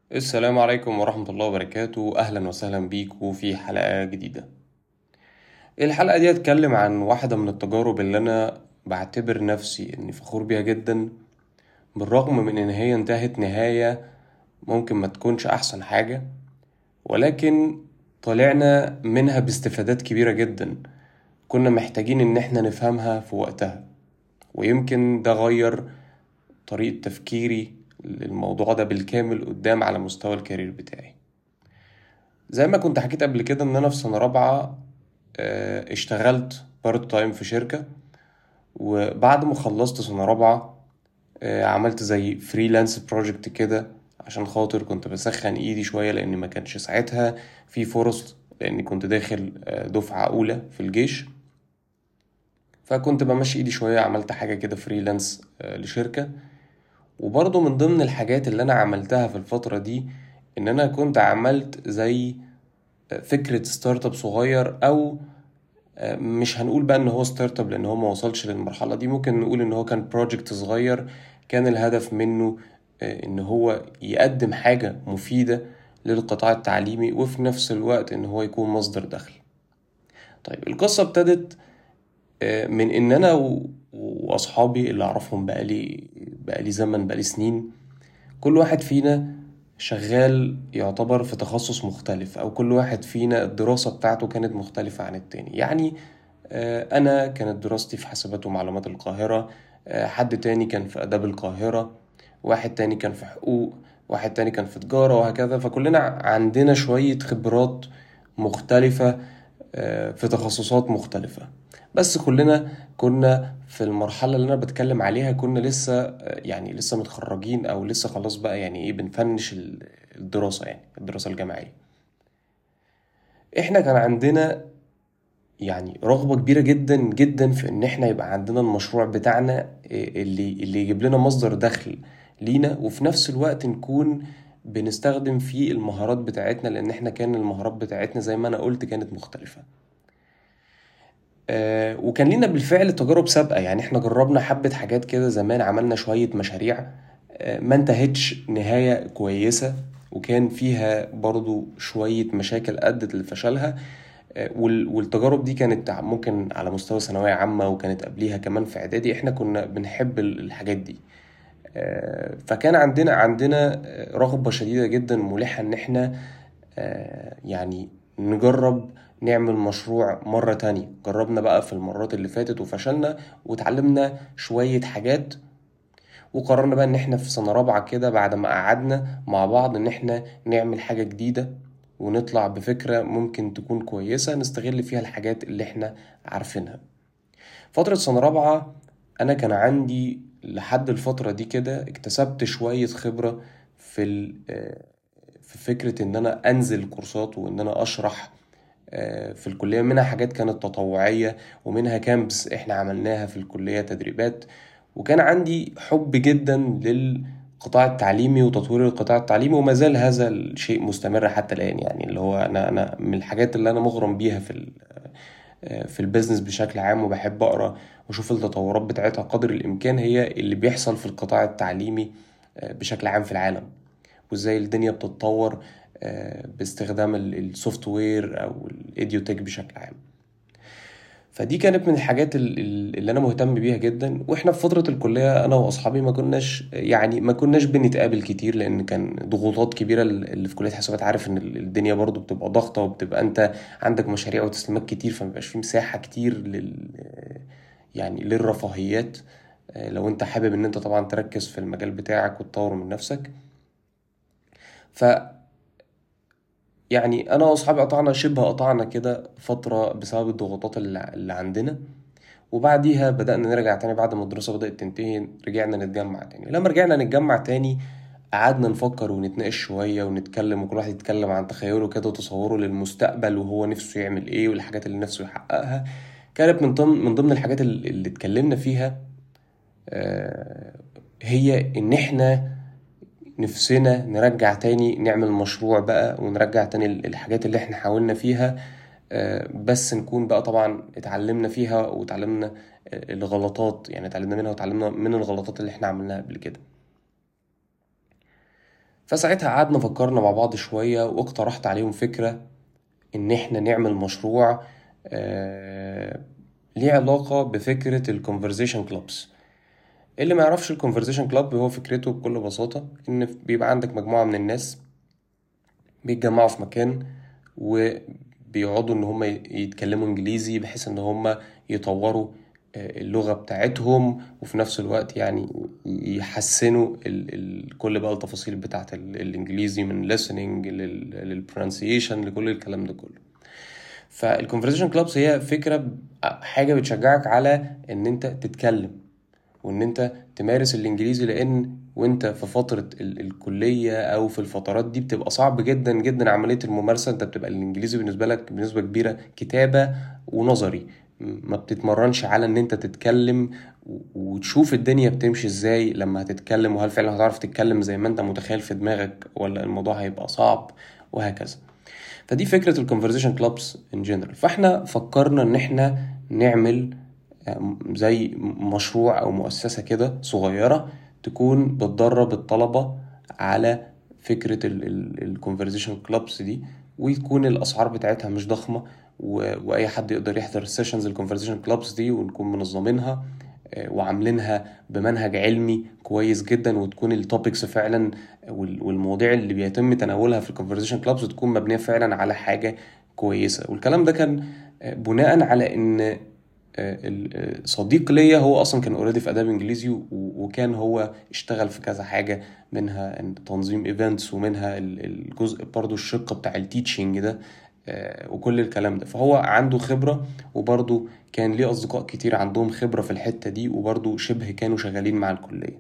السلام عليكم ورحمة الله وبركاته أهلا وسهلا بيكم في حلقة جديدة الحلقة دي هتكلم عن واحدة من التجارب اللي أنا بعتبر نفسي إني فخور بيها جدا بالرغم من إن هي انتهت نهاية ممكن ما تكونش أحسن حاجة ولكن طلعنا منها باستفادات كبيرة جدا كنا محتاجين إن احنا نفهمها في وقتها ويمكن ده غير طريقة تفكيري للموضوع ده بالكامل قدام على مستوى الكارير بتاعي زي ما كنت حكيت قبل كده ان انا في سنة رابعة آه، اشتغلت بارت تايم في شركة وبعد ما خلصت سنة رابعة آه، عملت زي فريلانس بروجكت كده عشان خاطر كنت بسخن ايدي شوية لان ما كانش ساعتها في فرص لاني كنت داخل آه، دفعة اولى في الجيش فكنت بمشي ايدي شوية عملت حاجة كده فريلانس لشركة وبرضه من ضمن الحاجات اللي أنا عملتها في الفترة دي إن أنا كنت عملت زي فكرة ستارت اب صغير أو مش هنقول بقى إن هو ستارت اب لأن هو ما وصلش للمرحلة دي ممكن نقول إن هو كان بروجكت صغير كان الهدف منه إن هو يقدم حاجة مفيدة للقطاع التعليمي وفي نفس الوقت إن هو يكون مصدر دخل طيب القصة ابتدت من إن أنا وأصحابي اللي أعرفهم بقالي بقالي زمن بقالي سنين كل واحد فينا شغال يعتبر في تخصص مختلف أو كل واحد فينا الدراسة بتاعته كانت مختلفة عن التاني يعني آه، أنا كانت دراستي في حسابات ومعلومات القاهرة آه، حد تاني كان في آداب القاهرة واحد تاني كان في حقوق واحد تاني كان في تجارة وهكذا فكلنا عندنا شوية خبرات مختلفة آه، في تخصصات مختلفة بس كلنا كنا في المرحلة اللي أنا بتكلم عليها كنا لسه يعني لسه متخرجين أو لسه خلاص بقى يعني إيه بنفنش الدراسة يعني الدراسة الجامعية إحنا كان عندنا يعني رغبة كبيرة جدا جدا في إن إحنا يبقى عندنا المشروع بتاعنا اللي اللي يجيب لنا مصدر دخل لينا وفي نفس الوقت نكون بنستخدم فيه المهارات بتاعتنا لأن إحنا كان المهارات بتاعتنا زي ما أنا قلت كانت مختلفة آه، وكان لينا بالفعل تجارب سابقة يعني احنا جربنا حبة حاجات كده زمان عملنا شوية مشاريع آه، ما انتهتش نهاية كويسة وكان فيها برضو شوية مشاكل أدت لفشلها آه، والتجارب دي كانت ممكن على مستوى ثانوية عامة وكانت قبليها كمان في إعدادي احنا كنا بنحب الحاجات دي فكان عندنا عندنا رغبة شديدة جدا ملحة إن احنا يعني نجرب نعمل مشروع مرة تانية جربنا بقى في المرات اللي فاتت وفشلنا وتعلمنا شوية حاجات وقررنا بقى ان احنا في سنة رابعة كده بعد ما قعدنا مع بعض ان احنا نعمل حاجة جديدة ونطلع بفكرة ممكن تكون كويسة نستغل فيها الحاجات اللي احنا عارفينها فترة سنة رابعة انا كان عندي لحد الفترة دي كده اكتسبت شوية خبرة في في فكرة ان انا انزل كورسات وان انا اشرح آه، في الكلية منها حاجات كانت تطوعية ومنها كامبس احنا عملناها في الكلية تدريبات وكان عندي حب جدا للقطاع التعليمي وتطوير القطاع التعليمي وما زال هذا الشيء مستمر حتى الآن يعني اللي هو أنا أنا من الحاجات اللي أنا مغرم بيها في آه، في البيزنس بشكل عام وبحب أقرأ وأشوف التطورات بتاعتها قدر الإمكان هي اللي بيحصل في القطاع التعليمي آه، بشكل عام في العالم وإزاي الدنيا بتتطور آه، باستخدام السوفت وير او الايديوتك بشكل عام فدي كانت من الحاجات اللي انا مهتم بيها جدا واحنا في فتره الكليه انا واصحابي ما كناش يعني ما كناش بنتقابل كتير لان كان ضغوطات كبيره اللي في كليه حسابات عارف ان الدنيا برضو بتبقى ضغطه وبتبقى انت عندك مشاريع وتسليمات كتير فما بيبقاش في مساحه كتير لل يعني للرفاهيات آه، لو انت حابب ان انت طبعا تركز في المجال بتاعك وتطور من نفسك ف يعني انا واصحابي قطعنا شبه قطعنا كده فترة بسبب الضغوطات اللي عندنا وبعديها بدأنا نرجع تاني بعد ما الدراسة بدأت تنتهي رجعنا نتجمع تاني لما رجعنا نتجمع تاني قعدنا نفكر ونتناقش شوية ونتكلم وكل واحد يتكلم عن تخيله كده وتصوره للمستقبل وهو نفسه يعمل ايه والحاجات اللي نفسه يحققها كانت من ضمن من ضمن الحاجات اللي اتكلمنا فيها آه، هي ان احنا نفسنا نرجع تاني نعمل مشروع بقى ونرجع تاني الحاجات اللي احنا حاولنا فيها آه، بس نكون بقى طبعا اتعلمنا فيها وتعلمنا آه، الغلطات يعني اتعلمنا منها وتعلمنا من الغلطات اللي احنا عملناها قبل كده فساعتها قعدنا فكرنا مع بعض شوية واقترحت عليهم فكرة إن إحنا نعمل مشروع آه ليه علاقة بفكرة الكونفرزيشن كلوبس اللي ما يعرفش الكونفرزيشن كلاب هو فكرته بكل بساطة إن بيبقى عندك مجموعة من الناس بيتجمعوا في مكان وبيقعدوا إن هما يتكلموا إنجليزي بحيث إن هما يطوروا اللغة بتاعتهم وفي نفس الوقت يعني يحسنوا ال ال كل بقى التفاصيل بتاعت الإنجليزي من listening للpronunciation لكل الكلام ده كله فالكونفرزيشن كلابس هي فكرة حاجة بتشجعك على إن أنت تتكلم وإن أنت تمارس الإنجليزي لأن وأنت في فترة ال الكلية أو في الفترات دي بتبقى صعب جدا جدا عملية الممارسة أنت بتبقى الإنجليزي بالنسبة لك بنسبة كبيرة كتابة ونظري ما بتتمرنش على ان انت تتكلم وتشوف الدنيا بتمشي ازاي لما هتتكلم وهل فعلا هتعرف تتكلم زي ما انت متخيل في دماغك ولا الموضوع هيبقى صعب وهكذا فدي فكرة الكونفرزيشن كلابس ان جنرال فاحنا فكرنا ان احنا نعمل زي مشروع او مؤسسة كده صغيرة تكون بتدرب الطلبة على فكرة الكونفرزيشن كلابس دي ويكون الاسعار بتاعتها مش ضخمة واي حد يقدر يحضر السيشنز الكونفرزيشن كلابس دي ونكون منظمينها وعاملينها بمنهج علمي كويس جدا وتكون التوبكس فعلا والمواضيع اللي بيتم تناولها في الكونفرزيشن كلابس تكون مبنيه فعلا على حاجه كويسه والكلام ده كان بناء على ان صديق ليا هو اصلا كان اوريدي في اداب انجليزي وكان هو اشتغل في كذا حاجه منها تنظيم ايفنتس ومنها الجزء برضو الشق بتاع التيتشنج ده وكل الكلام ده فهو عنده خبرة وبرضه كان ليه أصدقاء كتير عندهم خبرة في الحتة دي وبرضه شبه كانوا شغالين مع الكلية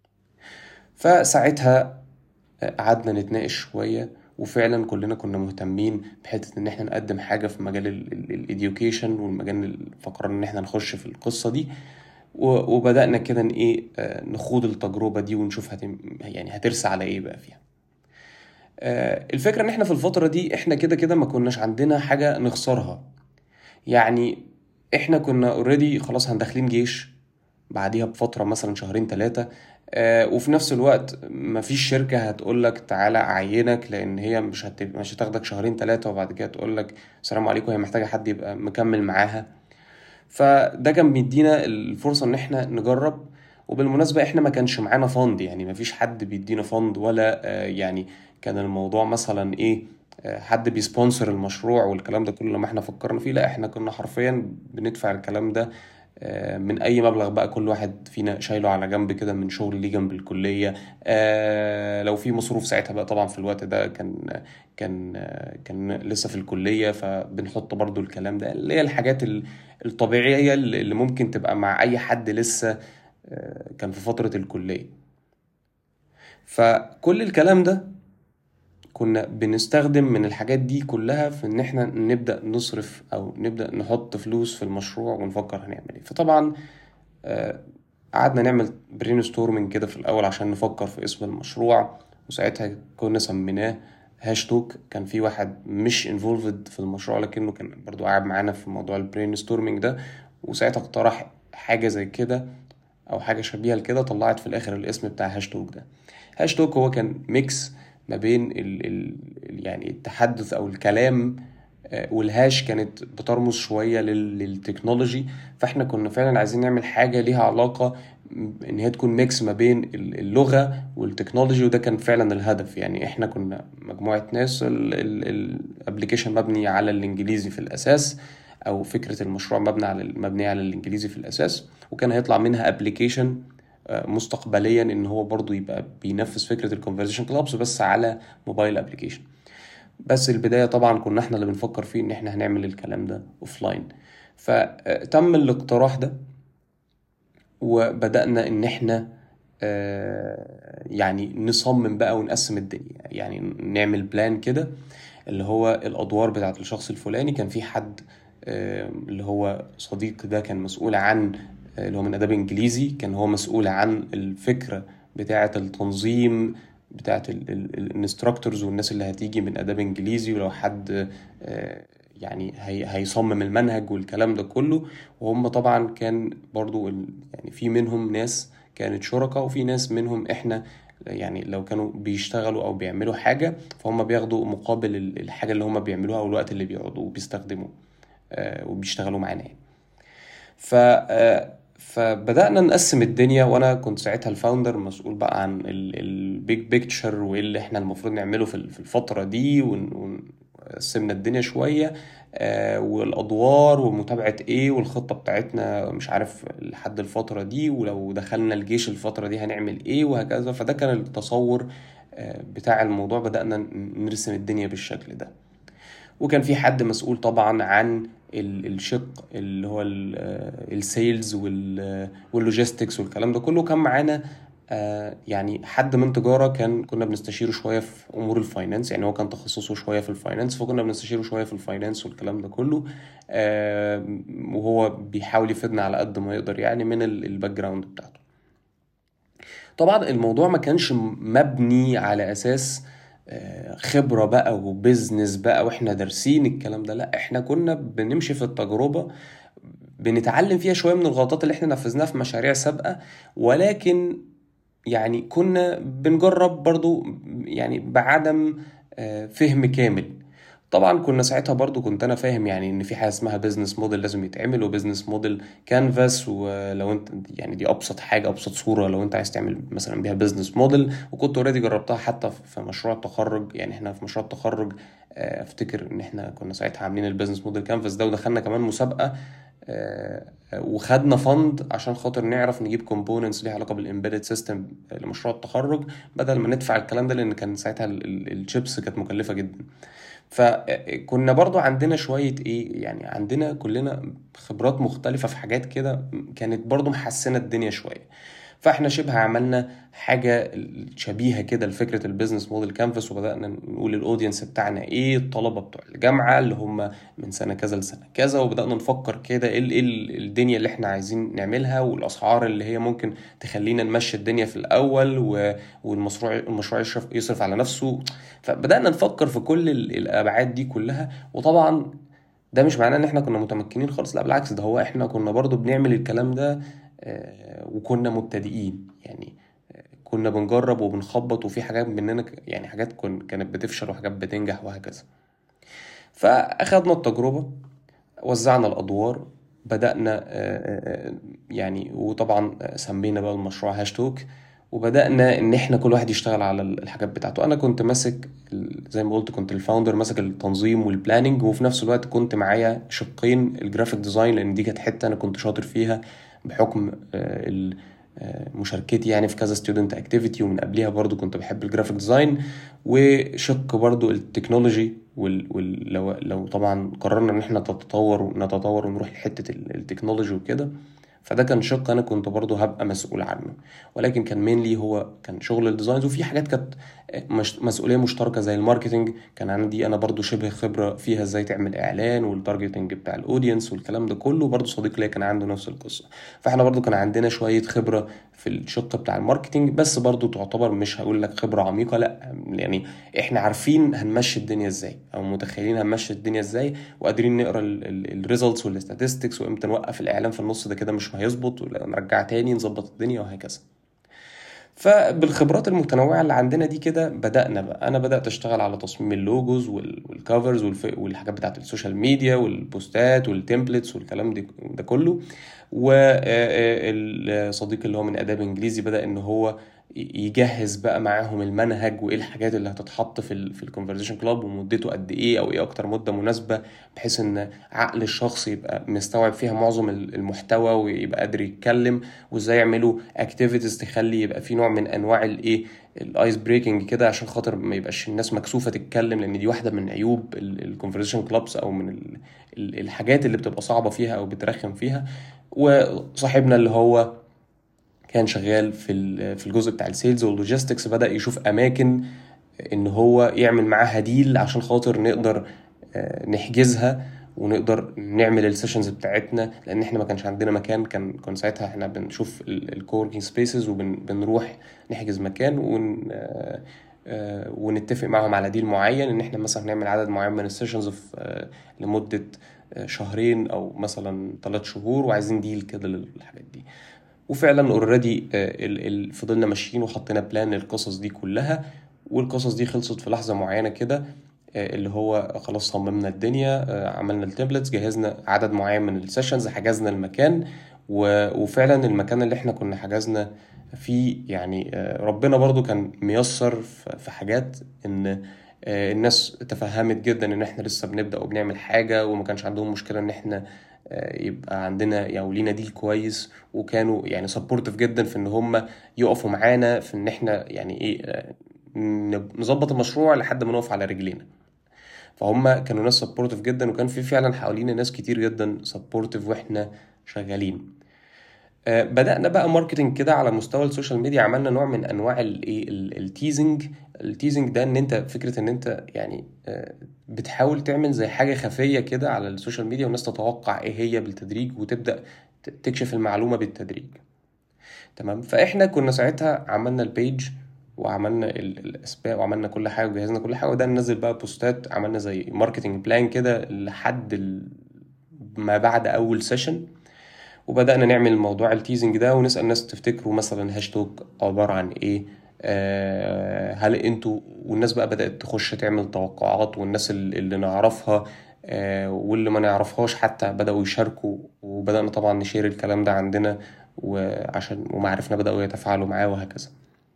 فساعتها قعدنا نتناقش شوية وفعلا كلنا كنا مهتمين بحتة ان احنا نقدم حاجة في مجال الاديوكيشن والمجال اللي فكرنا ان احنا نخش في القصة دي وبدأنا كده ايه نخوض التجربة دي ونشوف هتم يعني هترسى على ايه بقى فيها الفكرة ان احنا في الفترة دي احنا كده كده ما كناش عندنا حاجة نخسرها يعني احنا كنا اوريدي خلاص هندخلين جيش بعديها بفترة مثلا شهرين ثلاثة وفي نفس الوقت مفيش شركة هتقولك تعالى أعينك لأن هي مش هت... مش هتاخدك شهرين ثلاثة وبعد كده تقولك السلام عليكم هي محتاجة حد يبقى مكمل معاها فده كان بيدينا الفرصة إن احنا نجرب وبالمناسبة احنا ما كانش معانا فند يعني مفيش حد بيدينا فند ولا يعني كان الموضوع مثلا ايه حد بيسبونسر المشروع والكلام ده كله لما احنا فكرنا فيه لا احنا كنا حرفيا بندفع الكلام ده من اي مبلغ بقى كل واحد فينا شايله على جنب كده من شغل ليه جنب الكليه لو في مصروف ساعتها بقى طبعا في الوقت ده كان كان كان لسه في الكليه فبنحط برضو الكلام ده اللي هي الحاجات الطبيعيه اللي ممكن تبقى مع اي حد لسه كان في فتره الكليه فكل الكلام ده كنا بنستخدم من الحاجات دي كلها في ان احنا نبدا نصرف او نبدا نحط فلوس في المشروع ونفكر هنعمل ايه فطبعا قعدنا نعمل برين ستورمنج كده في الاول عشان نفكر في اسم المشروع وساعتها كنا سميناه هاشتوك كان في واحد مش انفولفد في المشروع لكنه كان برضو قاعد معانا في موضوع البرين ستورمنج ده وساعتها اقترح حاجه زي كده او حاجه شبيهه لكده طلعت في الاخر الاسم بتاع هاشتوك ده هاشتوك هو كان ميكس ما بين ال ال يعني التحدث او الكلام والهاش كانت بترمز شويه للتكنولوجي فاحنا كنا فعلا عايزين نعمل حاجه ليها علاقه ان هي تكون ميكس ما بين اللغه والتكنولوجي وده كان فعلا الهدف يعني احنا كنا مجموعه ناس الابلكيشن مبني على الانجليزي في الاساس او فكره المشروع مبني على مبنيه على الانجليزي في الاساس وكان هيطلع منها ابلكيشن مستقبليا ان هو برضو يبقى بينفذ فكره الكونفرزيشن كلابس بس على موبايل ابلكيشن بس البدايه طبعا كنا احنا اللي بنفكر فيه ان احنا هنعمل الكلام ده اوف لاين فتم الاقتراح ده وبدانا ان احنا يعني نصمم بقى ونقسم الدنيا يعني نعمل بلان كده اللي هو الادوار بتاعت الشخص الفلاني كان في حد اللي هو صديق ده كان مسؤول عن اللي هو من اداب انجليزي كان هو مسؤول عن الفكره بتاعه التنظيم بتاعه الانستراكتورز والناس اللي هتيجي من اداب انجليزي ولو حد يعني هي هيصمم المنهج والكلام ده كله وهم طبعا كان برضو يعني في منهم ناس كانت شركاء وفي ناس منهم احنا يعني لو كانوا بيشتغلوا او بيعملوا حاجه فهم بياخدوا مقابل الحاجه اللي هم بيعملوها او الوقت اللي بيقعدوا وبيستخدموا وبيشتغلوا معانا يعني ف فبدأنا نقسم الدنيا وانا كنت ساعتها الفاوندر مسؤول بقى عن البيج بيكتشر وايه اللي احنا المفروض نعمله في الفترة دي وقسمنا الدنيا شوية آه، والادوار ومتابعة ايه والخطة بتاعتنا مش عارف لحد الفترة دي ولو دخلنا الجيش الفترة دي هنعمل ايه وهكذا فده كان التصور آه، بتاع الموضوع بدأنا نرسم الدنيا بالشكل ده وكان في حد مسؤول طبعا عن الشق اللي هو السيلز واللوجيستكس والكلام ده كله كان معانا آه، يعني حد من تجاره كان كنا بنستشيره شويه في امور الفاينانس يعني هو كان تخصصه شويه في الفاينانس فكنا بنستشيره شويه في الفاينانس والكلام ده كله آه، وهو بيحاول يفيدنا على قد ما يقدر يعني من الباك جراوند بتاعته طبعا الموضوع ما كانش مبني على اساس آه، خبرة بقى وبزنس بقى واحنا دارسين الكلام ده لا احنا كنا بنمشي في التجربة بنتعلم فيها شوية من الغلطات اللي احنا نفذناها في مشاريع سابقة ولكن يعني كنا بنجرب برضو يعني بعدم آه، فهم كامل طبعا كنا ساعتها برضو كنت انا فاهم يعني ان في حاجه اسمها بزنس موديل لازم يتعمل وبزنس موديل كانفاس ولو انت يعني دي ابسط حاجه ابسط صوره لو انت عايز تعمل مثلا بيها بزنس موديل وكنت اوريدي جربتها حتى في مشروع التخرج يعني احنا في مشروع التخرج آه، افتكر ان احنا كنا ساعتها عاملين البزنس موديل كانفاس ده ودخلنا كمان مسابقه آه، وخدنا فند عشان خاطر نعرف نجيب كومبوننتس ليها علاقه بالامبيدد سيستم لمشروع التخرج بدل ما ندفع الكلام ده لان كان ساعتها الشيبس كانت مكلفه جدا فكنا برضو عندنا شوية ايه يعني عندنا كلنا خبرات مختلفة في حاجات كده كانت برضو محسنة الدنيا شوية فاحنا شبه عملنا حاجه شبيهه كده لفكره البيزنس موديل كانفاس وبدانا نقول الاودينس بتاعنا ايه الطلبه بتوع الجامعه اللي هم من سنه كذا لسنه كذا وبدانا نفكر كده ايه ايه الدنيا اللي احنا عايزين نعملها والاسعار اللي هي ممكن تخلينا نمشي الدنيا في الاول والمشروع المشروع يصرف, يصرف على نفسه فبدانا نفكر في كل الابعاد دي كلها وطبعا ده مش معناه ان احنا كنا متمكنين خالص لا بالعكس ده هو احنا كنا برضو بنعمل الكلام ده آه، وكنا مبتدئين يعني آه، كنا بنجرب وبنخبط وفي حاجات مننا يعني حاجات كانت بتفشل وحاجات بتنجح وهكذا فأخدنا التجربة وزعنا الأدوار بدأنا آه، يعني وطبعا سمينا بقى المشروع هاشتوك وبدأنا إن إحنا كل واحد يشتغل على الحاجات بتاعته أنا كنت ماسك زي ما قلت كنت الفاوندر ماسك التنظيم والبلاننج وفي نفس الوقت كنت معايا شقين الجرافيك ديزاين لأن دي كانت حتة أنا كنت شاطر فيها بحكم آه، آه، مشاركتي يعني في كذا ستودنت اكتيفيتي ومن قبليها برضو كنت بحب الجرافيك ديزاين وشق برضو التكنولوجي ولو لو طبعا قررنا ان احنا نتطور ونتطور ونروح لحته التكنولوجي وكده فده كان شق انا كنت برضه هبقى مسؤول عنه ولكن كان مينلي هو كان شغل الديزاينز وفي حاجات كانت مسؤوليه مشتركه زي الماركتنج كان عندي انا برضه شبه خبره فيها ازاي تعمل اعلان والتارجتنج بتاع الاودينس والكلام ده كله برضه صديق ليا كان عنده نفس القصه فاحنا برضه كان عندنا شويه خبره في الشق بتاع الماركتنج بس برضه تعتبر مش هقول لك خبره عميقه لا يعني احنا عارفين هنمشي الدنيا ازاي او متخيلين هنمشي الدنيا ازاي وقادرين نقرا الريزلتس والستاتستكس وامتى نوقف الاعلان في النص ده كده مش هيظبط ونرجع تاني نظبط الدنيا وهكذا فبالخبرات المتنوعة اللي عندنا دي كده بدأنا بقى أنا بدأت أشتغل على تصميم اللوجوز والكفرز والحاجات بتاعت السوشيال ميديا والبوستات والتمبلتس والكلام ده كله والصديق اللي هو من آداب إنجليزي بدأ إن هو يجهز بقى معاهم المنهج وايه الحاجات اللي هتتحط في ال في الكونفرزيشن كلاب ومدته قد ايه او ايه اكتر مده مناسبه بحيث ان عقل الشخص يبقى مستوعب فيها معظم المحتوى ويبقى قادر يتكلم وازاي يعملوا اكتيفيتيز تخلي يبقى في نوع من انواع الايه الايس بريكنج كده عشان خاطر ما يبقاش الناس مكسوفه تتكلم لان دي واحده من عيوب الكونفرزيشن كلابس او من الحاجات اللي بتبقى صعبه فيها او بترخم فيها وصاحبنا اللي هو كان شغال في في الجزء بتاع السيلز واللوجيستكس بدا يشوف اماكن ان هو يعمل معاها ديل عشان خاطر نقدر آه، نحجزها ونقدر نعمل السيشنز بتاعتنا لان احنا ما كانش عندنا مكان كان كان ساعتها احنا بنشوف الكوركينج سبيسز وبنروح نحجز مكان ون آه، آه، ونتفق معاهم على ديل معين ان احنا مثلا نعمل عدد معين من السيشنز لمده شهرين او مثلا ثلاث شهور وعايزين ديل كده للحاجات دي وفعلا اوريدي فضلنا ماشيين وحطينا بلان للقصص دي كلها والقصص دي خلصت في لحظة معينة كده آه، اللي هو خلاص صممنا الدنيا آه، عملنا التمبلتس جهزنا عدد معين من السيشنز حجزنا المكان وفعلا المكان اللي احنا كنا حجزنا فيه يعني آه، ربنا برضو كان ميسر في حاجات ان الناس تفهمت جدا ان احنا لسه بنبدا وبنعمل حاجه وما كانش عندهم مشكله ان احنا يبقى عندنا يعني لينا ديل كويس وكانوا يعني سبورتيف جدا في ان هم يقفوا معانا في ان احنا يعني ايه نظبط المشروع لحد ما نقف على رجلينا فهم كانوا ناس سبورتيف جدا وكان في فعلا حوالينا ناس كتير جدا سبورتيف واحنا شغالين آه، بدأنا بقى ماركتنج كده على مستوى السوشيال ميديا عملنا نوع من انواع الايه التيزنج التيزنج ده ان انت فكره ان انت يعني آه، بتحاول تعمل زي حاجه خفيه كده على السوشيال ميديا والناس تتوقع ايه هي بالتدريج وتبدا تكشف المعلومه بالتدريج تمام فاحنا كنا ساعتها عملنا البيج وعملنا الاسباق وعملنا كل حاجه وجهزنا كل حاجه وده ننزل بقى بوستات عملنا زي ماركتنج بلان كده لحد ما بعد اول سيشن وبدانا نعمل موضوع التيزنج ده ونسال الناس تفتكروا مثلا هاشتاج عباره عن ايه آه هل انتوا والناس بقى بدات تخش تعمل توقعات والناس اللي نعرفها آه واللي ما نعرفهاش حتى بداوا يشاركوا وبدانا طبعا نشير الكلام ده عندنا وعشان ومعارفنا بداوا يتفاعلوا معاه وهكذا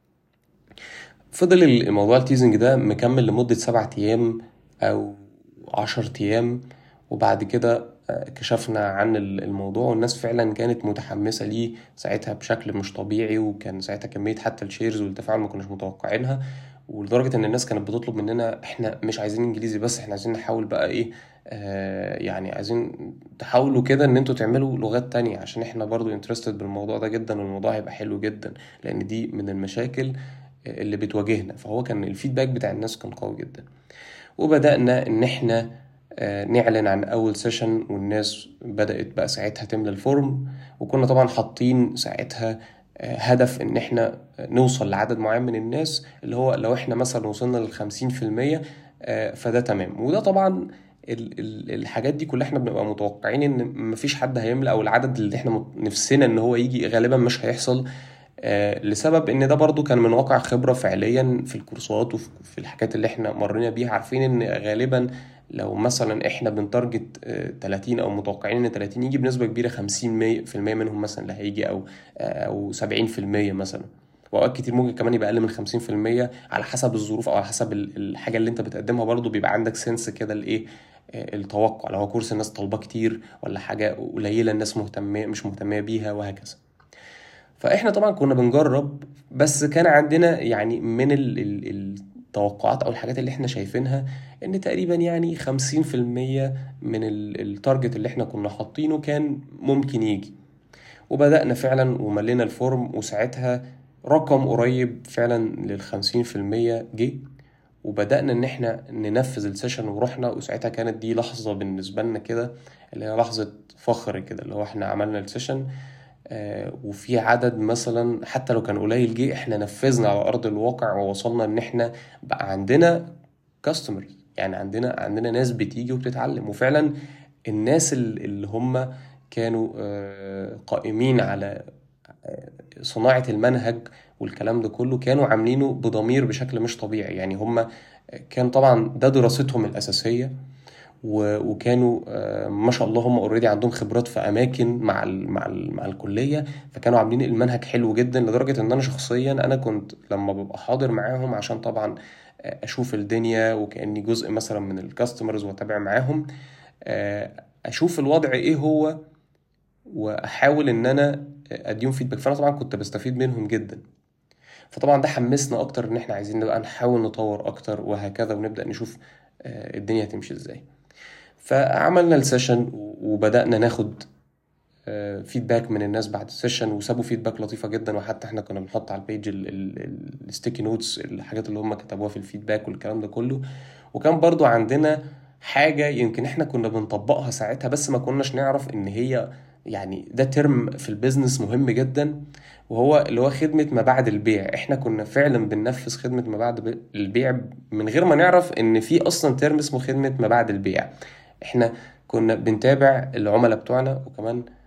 فضل الموضوع التيزنج ده مكمل لمدة سبعة أيام أو عشر أيام وبعد كده آه، كشفنا عن الموضوع والناس فعلا كانت متحمسة ليه ساعتها بشكل مش طبيعي وكان ساعتها كمية حتى الشيرز والتفاعل ما كناش متوقعينها ولدرجة إن الناس كانت بتطلب مننا إحنا مش عايزين إنجليزي بس إحنا عايزين نحاول بقى إيه آه يعني عايزين تحاولوا كده إن أنتوا تعملوا لغات تانية عشان إحنا برضو انترستد بالموضوع ده جدا والموضوع هيبقى حلو جدا لأن دي من المشاكل اللي بتواجهنا فهو كان الفيدباك بتاع الناس كان قوي جدا وبدأنا إن إحنا آه، نعلن عن أول سيشن والناس بدأت بقى ساعتها تملى الفورم وكنا طبعا حاطين ساعتها آه، هدف إن إحنا نوصل لعدد معين من الناس اللي هو لو إحنا مثلا وصلنا للخمسين في المية آه، فده تمام وده طبعا الحاجات دي كلها احنا بنبقى متوقعين ان مفيش حد هيملى او العدد اللي احنا نفسنا ان هو يجي غالبا مش هيحصل آه، لسبب ان ده برضو كان من واقع خبرة فعليا في الكورسات وفي الحاجات اللي احنا مرينا بيها عارفين ان غالبا لو مثلا احنا بنتارجت 30 آه، او متوقعين ان 30 يجي بنسبة كبيرة 50 في المية منهم مثلا اللي هيجي او آه، او 70 في المية مثلا واوقات كتير ممكن كمان يبقى اقل من 50% على حسب الظروف او على حسب الحاجه اللي انت بتقدمها برضو بيبقى عندك سنس كده لايه التوقع لو هو كورس الناس طالباه كتير ولا حاجه قليله الناس مهتمه مش مهتمه بيها وهكذا فاحنا طبعا كنا بنجرب بس كان عندنا يعني من التوقعات او الحاجات اللي احنا شايفينها ان تقريبا يعني خمسين في المية من التارجت اللي احنا كنا حاطينه كان ممكن يجي وبدأنا فعلا وملينا الفورم وساعتها رقم قريب فعلا للخمسين في المية جه وبدأنا إن إحنا ننفذ السيشن ورحنا وساعتها كانت دي لحظة بالنسبة لنا كده اللي هي لحظة فخر كده اللي هو إحنا عملنا السيشن آه، وفي عدد مثلا حتى لو كان قليل جه احنا نفذنا على ارض الواقع ووصلنا ان احنا بقى عندنا كاستمرز يعني عندنا عندنا ناس بتيجي وبتتعلم وفعلا الناس اللي هم كانوا آه، قائمين على آه، صناعة المنهج والكلام ده كله كانوا عاملينه بضمير بشكل مش طبيعي يعني هم كان طبعا ده دراستهم الأساسية وكانوا آه، ما شاء الله هم اوريدي عندهم خبرات في اماكن مع ال مع ال مع الكليه فكانوا عاملين المنهج حلو جدا لدرجه ان انا شخصيا انا كنت لما ببقى حاضر معاهم عشان طبعا آه، اشوف الدنيا وكاني جزء مثلا من الكاستمرز واتابع معاهم آه، اشوف الوضع ايه هو واحاول ان انا اديهم فيدباك فانا طبعا كنت بستفيد منهم جدا فطبعا ده حمسنا اكتر ان احنا عايزين نبقى نحاول نطور اكتر وهكذا ونبدا نشوف الدنيا تمشي ازاي فعملنا السيشن وبدأنا ناخد فيدباك آه، من الناس بعد السيشن وسابوا فيدباك لطيفة جدا وحتى احنا كنا بنحط على البيج الستيكي نوتس الحاجات اللي هم كتبوها في الفيدباك والكلام ده كله وكان برضو عندنا حاجة يمكن احنا كنا بنطبقها ساعتها بس ما كناش نعرف ان هي يعني ده ترم في البيزنس مهم جدا وهو اللي هو خدمة ما بعد البيع احنا كنا فعلا بننفذ خدمة ما بعد البيع من غير ما نعرف ان في اصلا ترم اسمه خدمة ما بعد البيع احنا كنا بنتابع العملاء بتوعنا وكمان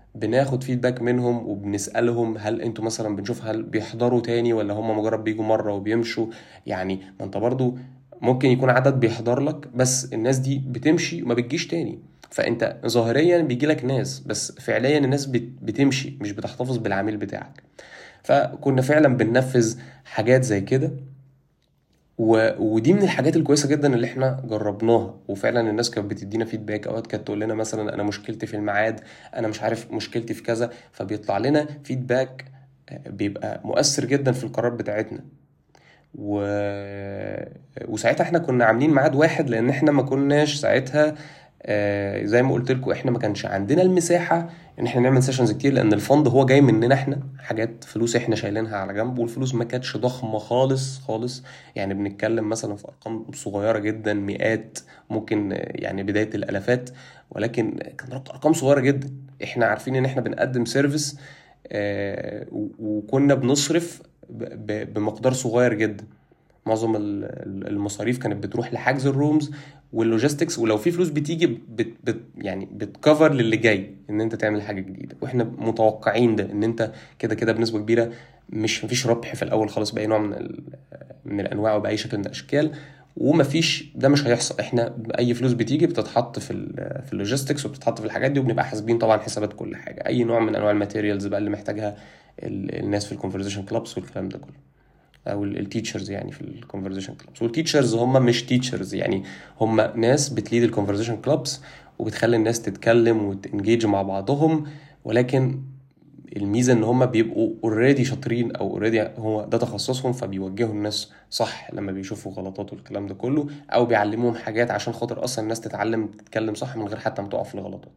بناخد فيدباك منهم وبنسألهم هل انتوا مثلا بنشوف هل بيحضروا تاني ولا هم مجرد بيجوا مرة وبيمشوا يعني ما انت برضو ممكن يكون عدد بيحضر لك بس الناس دي بتمشي وما بتجيش تاني فانت ظاهريا بيجي لك ناس بس فعليا الناس بتمشي مش بتحتفظ بالعميل بتاعك فكنا فعلا بننفذ حاجات زي كده و... ودي من الحاجات الكويسه جدا اللي احنا جربناها وفعلا الناس كانت بتدينا فيدباك اوقات كانت تقول لنا مثلا انا مشكلتي في الميعاد انا مش عارف مشكلتي في كذا فبيطلع لنا فيدباك آه، بيبقى مؤثر جدا في القرار بتاعتنا و... وساعتها احنا كنا عاملين ميعاد واحد لان احنا ما كناش ساعتها آه زي ما قلت لكم احنا ما كانش عندنا المساحه ان احنا نعمل سيشنز كتير لان الفند هو جاي مننا احنا حاجات فلوس احنا شايلينها على جنب والفلوس ما كانتش ضخمه خالص خالص يعني بنتكلم مثلا في ارقام صغيره جدا مئات ممكن يعني بدايه الالافات ولكن كان ارقام صغيره جدا احنا عارفين ان احنا بنقدم سيرفيس آه وكنا بنصرف بمقدار صغير جدا معظم المصاريف كانت بتروح لحجز الرومز واللوجيستكس ولو في فلوس بتيجي بت بت يعني بتكفر للي جاي ان انت تعمل حاجه جديده واحنا متوقعين ده ان انت كده كده بنسبه كبيره مش مفيش ربح في الاول خالص باي نوع من من الانواع وباي شكل من الاشكال ومفيش ده مش هيحصل احنا اي فلوس بتيجي بتتحط في في اللوجيستكس وبتتحط في الحاجات دي وبنبقى حاسبين طبعا حسابات كل حاجه اي نوع من انواع الماتيريالز بقى اللي محتاجها الناس في الكونفرزيشن كلابس والكلام ده كله او التيتشرز يعني في الكونفرزيشن كلابس والتيتشرز هم مش تيتشرز يعني هم ناس بتليد الكونفرزيشن كلابس وبتخلي الناس تتكلم وتنجيج مع بعضهم ولكن الميزه ان هم بيبقوا اوريدي شاطرين او اوريدي هو ده تخصصهم فبيوجهوا الناس صح لما بيشوفوا غلطات والكلام ده كله او بيعلموهم حاجات عشان خاطر اصلا الناس تتعلم تتكلم صح من غير حتى ما تقع في الغلطات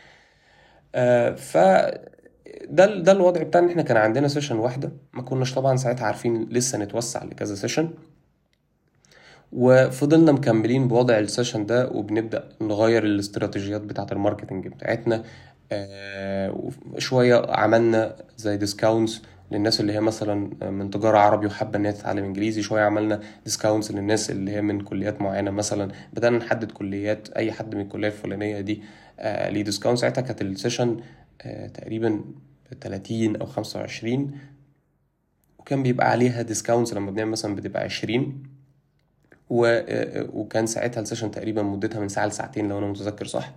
آه ف ده ده الوضع بتاعنا احنا كان عندنا سيشن واحده ما كناش طبعا ساعتها عارفين لسه نتوسع لكذا سيشن وفضلنا مكملين بوضع السيشن ده وبنبدا نغير الاستراتيجيات بتاعه الماركتنج بتاعتنا آه شويه عملنا زي ديسكاونتس للناس اللي هي مثلا من تجاره عربي وحابه ان هي تتعلم انجليزي شويه عملنا ديسكاونتس للناس اللي هي من كليات معينه مثلا بدانا نحدد كليات اي حد من الكليات الفلانيه دي آه ليه ديسكاونت ساعتها كانت السيشن آه تقريبا 30 او 25 وكان بيبقى عليها ديسكاونتس لما بنعمل مثلا بتبقى 20 و... آه، وكان ساعتها السيشن تقريبا مدتها من ساعه لساعتين لو انا متذكر صح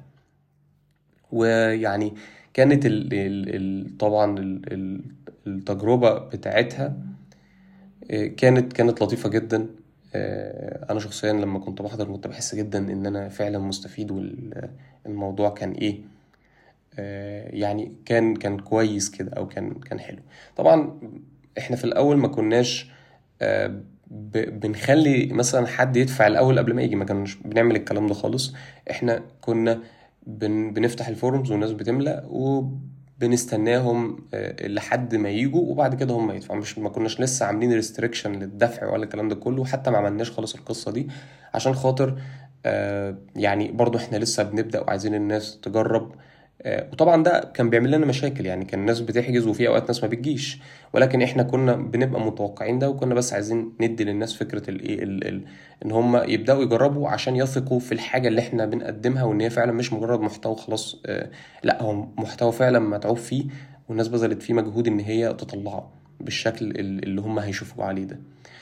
ويعني كانت ال... ال... ال... طبعا ال... التجربه بتاعتها آه، كانت كانت لطيفه جدا آه، انا شخصيا لما كنت بحضر كنت بحس جدا ان انا فعلا مستفيد والموضوع كان ايه آه، يعني كان كان كويس كده او كان كان حلو طبعا احنا في الاول ما كناش آه، بنخلي مثلا حد يدفع الاول قبل ما يجي ما كناش بنعمل الكلام ده خالص احنا كنا بنفتح الفورمز والناس بتملى وبنستناهم آه، لحد ما يجوا وبعد كده هم يدفعوا مش ما كناش لسه عاملين ريستريكشن للدفع ولا الكلام ده كله حتى ما عملناش خالص القصه دي عشان خاطر يعني برضو احنا لسه بنبدا وعايزين الناس تجرب آه، وطبعا ده كان بيعمل لنا مشاكل يعني كان الناس بتحجز وفي اوقات ناس ما بتجيش ولكن احنا كنا بنبقى متوقعين ده وكنا بس عايزين ندي للناس فكره الايه ان هم يبداوا يجربوا عشان يثقوا في الحاجه اللي احنا بنقدمها وان هي فعلا مش مجرد محتوى خلاص آه، لا هو محتوى فعلا متعوب فيه والناس بذلت فيه مجهود ان هي تطلعه بالشكل اللي هم هيشوفوا عليه ده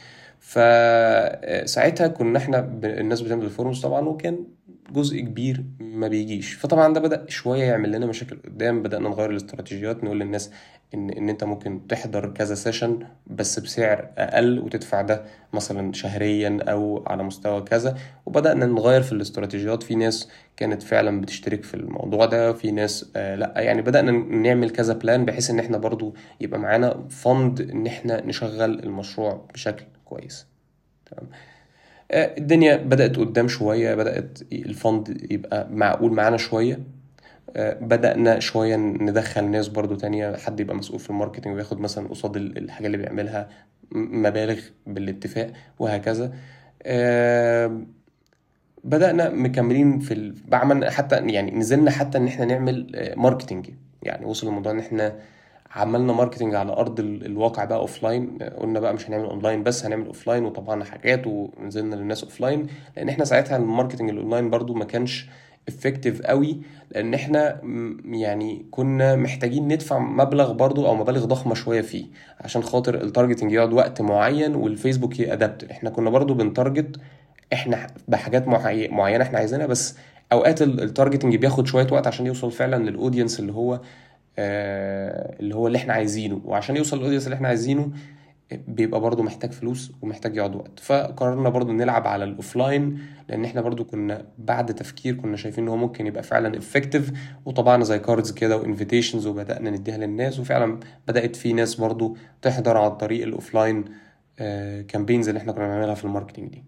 فساعتها كنا احنا الناس بتعمل الفورمز طبعا وكان جزء كبير ما بيجيش فطبعا ده بدا شويه يعمل لنا مشاكل قدام بدانا نغير الاستراتيجيات نقول للناس ان ان انت ممكن تحضر كذا سيشن بس بسعر اقل وتدفع ده مثلا شهريا او على مستوى كذا وبدانا نغير في الاستراتيجيات في ناس كانت فعلا بتشترك في الموضوع ده في ناس آه لا يعني بدانا نعمل كذا بلان بحيث ان احنا برضو يبقى معانا فند ان احنا نشغل المشروع بشكل كويس تمام آه، الدنيا بدأت قدام شوية بدأت الفند يبقى معقول معانا شوية آه، بدأنا شوية ندخل ناس برضو تانية حد يبقى مسؤول في الماركتينج وياخد مثلا قصاد الحاجة اللي بيعملها مبالغ بالاتفاق وهكذا آه، بدأنا مكملين في ال... بعمل حتى يعني نزلنا حتى ان احنا نعمل ماركتينج يعني وصل الموضوع ان احنا عملنا ماركتنج على ارض الواقع بقى اوف لاين قلنا بقى مش هنعمل اونلاين بس هنعمل اوف لاين وطبعنا حاجات ونزلنا للناس اوف لاين لان احنا ساعتها الماركتنج الاونلاين برضو ما كانش افكتيف قوي لان احنا يعني كنا محتاجين ندفع مبلغ برضو او مبالغ ضخمه شويه فيه عشان خاطر التارجتنج يقعد وقت معين والفيسبوك يادبت احنا كنا برضو بنتارجت احنا بحاجات معينه احنا عايزينها بس اوقات التارجتنج بياخد شويه وقت عشان يوصل فعلا للاودينس اللي هو آه اللي هو اللي احنا عايزينه وعشان يوصل للاودينس اللي احنا عايزينه بيبقى برضو محتاج فلوس ومحتاج يقعد وقت فقررنا برضو نلعب على الاوفلاين لان احنا برضو كنا بعد تفكير كنا شايفين ان هو ممكن يبقى فعلا افكتيف وطبعنا زي كاردز كده وانفيتيشنز وبدانا نديها للناس وفعلا بدات في ناس برضو تحضر عن طريق الاوفلاين كامبينز اللي احنا كنا بنعملها في الماركتنج دي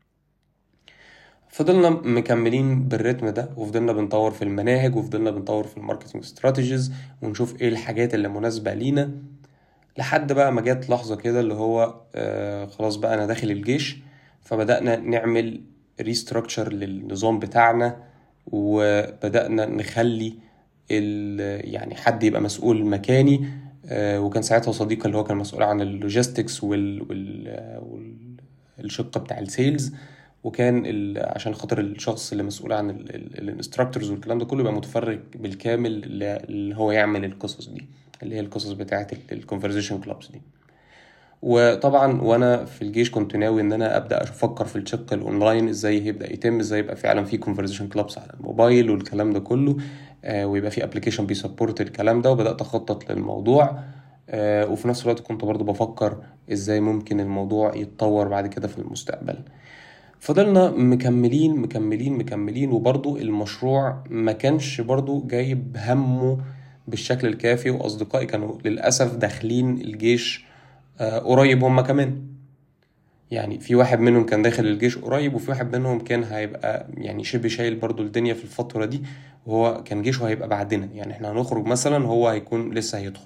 فضلنا مكملين بالريتم ده وفضلنا بنطور في المناهج وفضلنا بنطور في الماركتنج استراتيجيز ونشوف ايه الحاجات اللي مناسبه لينا لحد بقى ما جت لحظة كده اللي هو آه خلاص بقى أنا داخل الجيش فبدأنا نعمل ريستراكشر للنظام بتاعنا وبدأنا نخلي يعني حد يبقى مسؤول مكاني آه وكان ساعتها صديقي اللي هو كان مسؤول عن اللوجيستكس وال, وال, والشق بتاع السيلز وكان عشان خاطر الشخص اللي مسؤول عن الانستراكتورز والكلام ده كله يبقى متفرج بالكامل اللي هو يعمل القصص دي اللي هي القصص بتاعه الكونفرزيشن كلابس دي وطبعا وانا في الجيش كنت ناوي ان انا ابدا افكر في الشق الاونلاين ازاي يبدا يتم ازاي يبقى فعلا في كونفرزيشن كلابس على الموبايل والكلام ده كله آه ويبقى في ابلكيشن بيسبورت الكلام ده وبدات اخطط للموضوع آه وفي نفس الوقت كنت برضو بفكر ازاي ممكن الموضوع يتطور بعد كده في المستقبل فضلنا مكملين مكملين مكملين وبرضو المشروع ما كانش برضو جايب همه بالشكل الكافي واصدقائي كانوا للاسف داخلين الجيش قريب هم كمان يعني في واحد منهم كان داخل الجيش قريب وفي واحد منهم كان هيبقى يعني شبه شايل برضو الدنيا في الفترة دي وهو كان جيشه هيبقى بعدنا يعني احنا هنخرج مثلا هو هيكون لسه هيدخل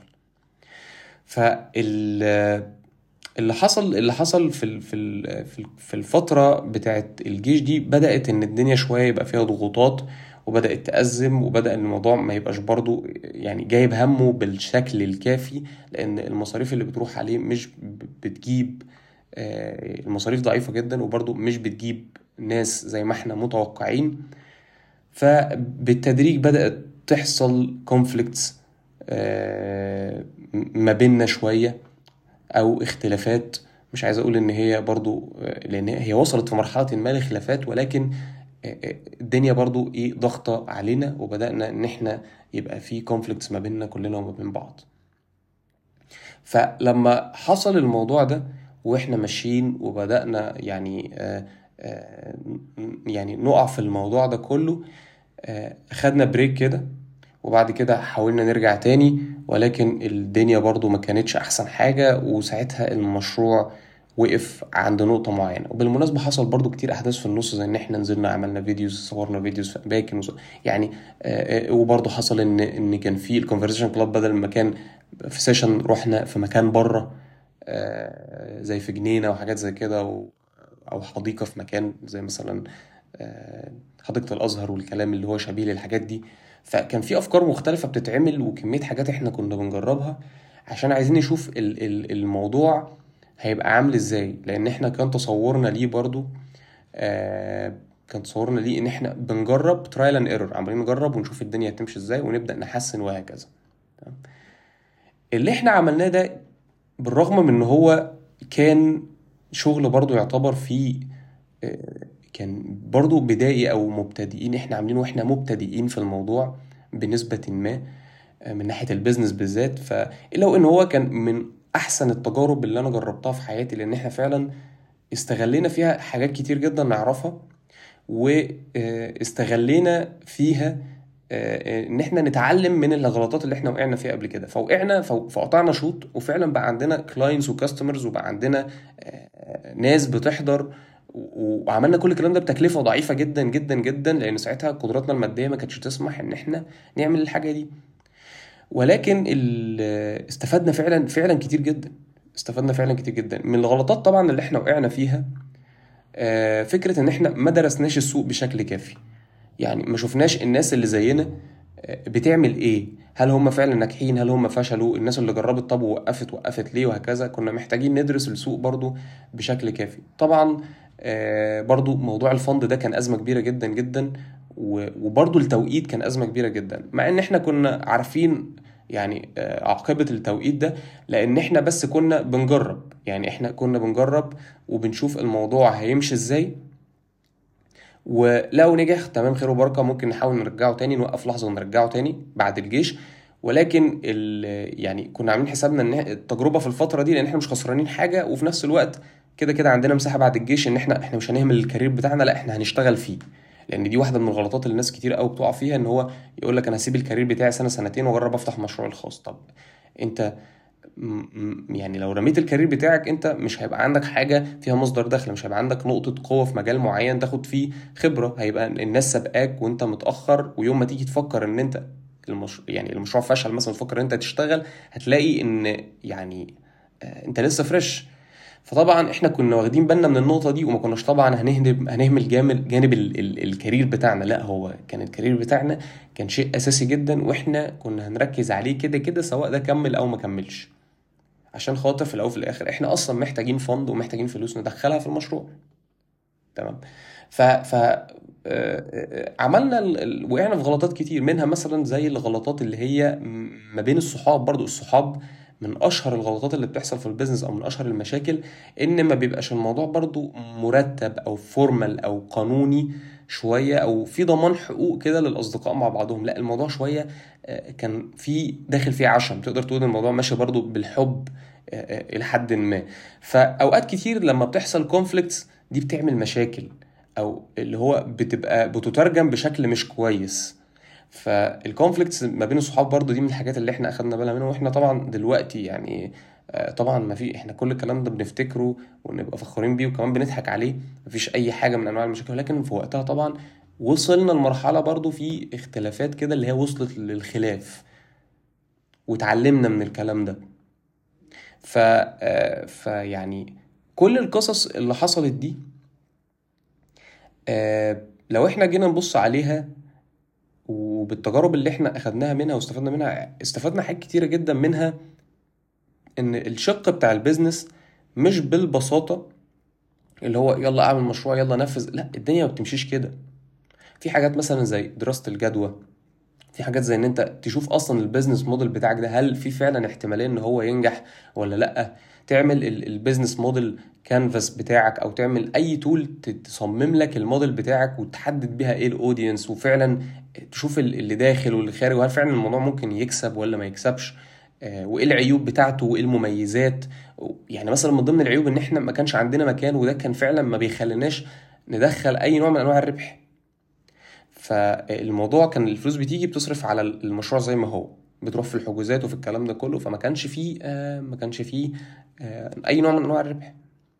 فال اللي حصل اللي حصل في في في الفتره بتاعت الجيش دي بدات ان الدنيا شويه يبقى فيها ضغوطات وبدات تأزم وبدا ان الموضوع ما يبقاش برضو يعني جايب همه بالشكل الكافي لان المصاريف اللي بتروح عليه مش بتجيب المصاريف ضعيفه جدا وبرضو مش بتجيب ناس زي ما احنا متوقعين فبالتدريج بدات تحصل كونفليكتس ما بيننا شويه او اختلافات مش عايز اقول ان هي برضو لان هي وصلت في مرحله ما لخلافات ولكن الدنيا برضو ايه ضغطه علينا وبدانا ان احنا يبقى في كونفليكتس ما بيننا كلنا وما بين بعض فلما حصل الموضوع ده واحنا ماشيين وبدانا يعني آآ آآ يعني نقع في الموضوع ده كله خدنا بريك كده وبعد كده حاولنا نرجع تاني ولكن الدنيا برضو ما كانتش احسن حاجة وساعتها المشروع وقف عند نقطة معينة وبالمناسبة حصل برضو كتير أحداث في النص زي إن إحنا نزلنا عملنا فيديوز صورنا فيديوز في أماكن وص... يعني وبرضو حصل إن إن كان في الكونفرسيشن كلاب بدل ما كان في سيشن رحنا في مكان بره زي في جنينة وحاجات زي كده و... أو حديقة في مكان زي مثلا حديقة الأزهر والكلام اللي هو شبيه للحاجات دي فكان في افكار مختلفه بتتعمل وكميه حاجات احنا كنا بنجربها عشان عايزين نشوف الموضوع هيبقى عامل ازاي لان احنا كان تصورنا ليه برضو آه كان تصورنا ليه ان احنا بنجرب ترايل اند ايرور عمالين نجرب ونشوف الدنيا هتمشي ازاي ونبدا نحسن وهكذا اللي احنا عملناه ده بالرغم من ان هو كان شغل برضو يعتبر فيه آه كان برضو بدائي او مبتدئين احنا عاملينه واحنا مبتدئين في الموضوع بنسبة ما من ناحية البيزنس بالذات فإلا ان هو كان من احسن التجارب اللي انا جربتها في حياتي لان احنا فعلا استغلينا فيها حاجات كتير جدا نعرفها واستغلينا فيها ان احنا نتعلم من الغلطات اللي احنا وقعنا فيها قبل كده فوقعنا فقطعنا شوط وفعلا بقى عندنا كلاينتس وكاستمرز وبقى عندنا ناس بتحضر وعملنا كل الكلام ده بتكلفه ضعيفه جدا جدا جدا لان ساعتها قدراتنا الماديه ما كانتش تسمح ان احنا نعمل الحاجه دي ولكن استفدنا فعلا فعلا كتير جدا استفدنا فعلا كتير جدا من الغلطات طبعا اللي احنا وقعنا فيها فكره ان احنا ما درسناش السوق بشكل كافي يعني ما شفناش الناس اللي زينا بتعمل ايه هل هم فعلا ناجحين هل هم فشلوا الناس اللي جربت طب ووقفت وقفت ليه وهكذا كنا محتاجين ندرس السوق برضو بشكل كافي طبعا برضو موضوع الفند ده كان ازمه كبيره جدا جدا وبرضه التوقيت كان ازمه كبيره جدا مع ان احنا كنا عارفين يعني آه، عاقبة التوقيت ده لأن احنا بس كنا بنجرب يعني احنا كنا بنجرب وبنشوف الموضوع هيمشي ازاي ولو نجح تمام خير وبركة ممكن نحاول نرجعه تاني نوقف لحظة ونرجعه تاني بعد الجيش ولكن يعني كنا عاملين حسابنا ان التجربة في الفترة دي لأن احنا مش خسرانين حاجة وفي نفس الوقت كده كده عندنا مساحة بعد الجيش ان احنا احنا مش هنهمل الكارير بتاعنا لا احنا هنشتغل فيه لان دي واحده من الغلطات اللي الناس كتير قوي بتقع فيها ان هو يقول لك انا هسيب الكارير بتاعي سنه سنتين واجرب افتح مشروع الخاص طب انت يعني لو رميت الكارير بتاعك انت مش هيبقى عندك حاجه فيها مصدر دخل مش هيبقى عندك نقطه قوه في مجال معين تاخد فيه خبره هيبقى الناس سابقاك وانت متاخر ويوم ما تيجي تفكر ان انت المش... يعني المشروع فشل مثلا تفكر ان انت تشتغل هتلاقي ان يعني آه، انت لسه فريش فطبعا احنا كنا واخدين بالنا من النقطه دي وما كناش طبعا هنهدم هنهمل جانب جانب ال ال الكارير بتاعنا لا هو كان الكارير بتاعنا كان شيء اساسي جدا واحنا كنا هنركز عليه كده كده سواء ده كمل او ما كملش عشان خاطر في الاول وفي الاخر احنا اصلا محتاجين فند ومحتاجين فلوس ندخلها في المشروع تمام ف ف آه، آه، عملنا وقعنا في غلطات كتير منها مثلا زي الغلطات اللي هي ما بين الصحاب برضو الصحاب من اشهر الغلطات اللي بتحصل في البيزنس او من اشهر المشاكل ان ما بيبقاش الموضوع برضو مرتب او فورمال او قانوني شويه او في ضمان حقوق كده للاصدقاء مع بعضهم لا الموضوع شويه آه، كان في داخل فيه عشم تقدر تقول الموضوع ماشي برضو بالحب آه، آه، الى حد ما فاوقات كتير لما بتحصل كونفليكتس دي بتعمل مشاكل او اللي هو بتبقى بتترجم بشكل مش كويس فالكونفليكتس ما بين الصحاب برضو دي من الحاجات اللي احنا اخدنا بالنا منها واحنا طبعا دلوقتي يعني آه، طبعا ما في احنا كل الكلام ده بنفتكره ونبقى فخورين بيه وكمان بنضحك عليه مفيش اي حاجه من انواع المشاكل ولكن في وقتها طبعا وصلنا لمرحله برضو في اختلافات كده اللي هي وصلت للخلاف وتعلمنا من الكلام ده ف آه، فيعني كل القصص اللي حصلت دي آه، لو احنا جينا نبص عليها وبالتجارب اللي احنا اخدناها منها واستفدنا منها استفدنا حاجات كتيرة جدا منها ان الشق بتاع البيزنس مش بالبساطة اللي هو يلا اعمل مشروع يلا نفذ لا الدنيا ما بتمشيش كده في حاجات مثلا زي دراسة الجدوى في حاجات زي ان انت تشوف اصلا البيزنس موديل بتاعك ده هل في فعلا احتماليه ان هو ينجح ولا لا تعمل البيزنس موديل كانفاس بتاعك او تعمل اي تول تصمم لك الموديل بتاعك وتحدد بيها ايه الاودينس وفعلا تشوف اللي داخل واللي خارج وهل فعلا الموضوع ممكن يكسب ولا ما يكسبش آه، وايه العيوب بتاعته وايه المميزات يعني مثلا من ضمن العيوب ان احنا ما كانش عندنا مكان وده كان فعلا ما بيخليناش ندخل اي نوع من انواع الربح فالموضوع كان الفلوس بتيجي بتصرف على المشروع زي ما هو بتروح في الحجوزات وفي الكلام ده كله فما كانش فيه آه ما كانش فيه آه اي نوع من انواع الربح